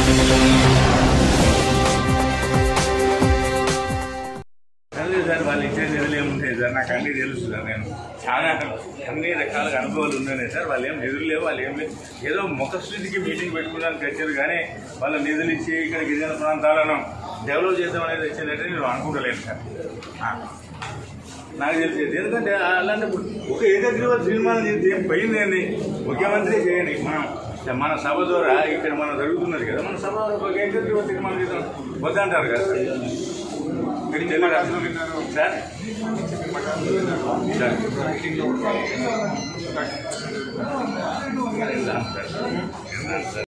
అదే సార్ వాళ్ళు ఇచ్చే నిధులు ఏముంటాయి సార్ నాకు అన్నీ తెలుసు సార్ నేను చాలా అన్ని రకాలుగా అనుభవాలు ఉన్నాయి సార్ వాళ్ళు ఏం నిధులు లేవు వాళ్ళు ఏం లేదు ఏదో ముఖస్థితికి మీటింగ్ పెట్టుకోవడానికి వచ్చారు కానీ వాళ్ళ నిధులు ఇచ్చి ఇక్కడ గిరిజన ప్రాంతాలను డెవలప్ చేద్దాం అనేది వచ్చిందంటే నేను అనుకుంటలేను సార్ ఆ. నాకు తెలిసేది ఎందుకంటే అలాంటి ఒక ఏకగ్రీవ తీర్మానం చేస్తే ఏం పోయిందేంది ముఖ్యమంత్రి చేయండి మనం మన సభ ద్వారా ఇక్కడ మనం జరుగుతున్నది కదా మన సభ ద్వారా ఒక ఏకగ్రీవ తీర్మానం చేద్దాం వద్దంటారు కదా మీరు తెలియదు సార్ సార్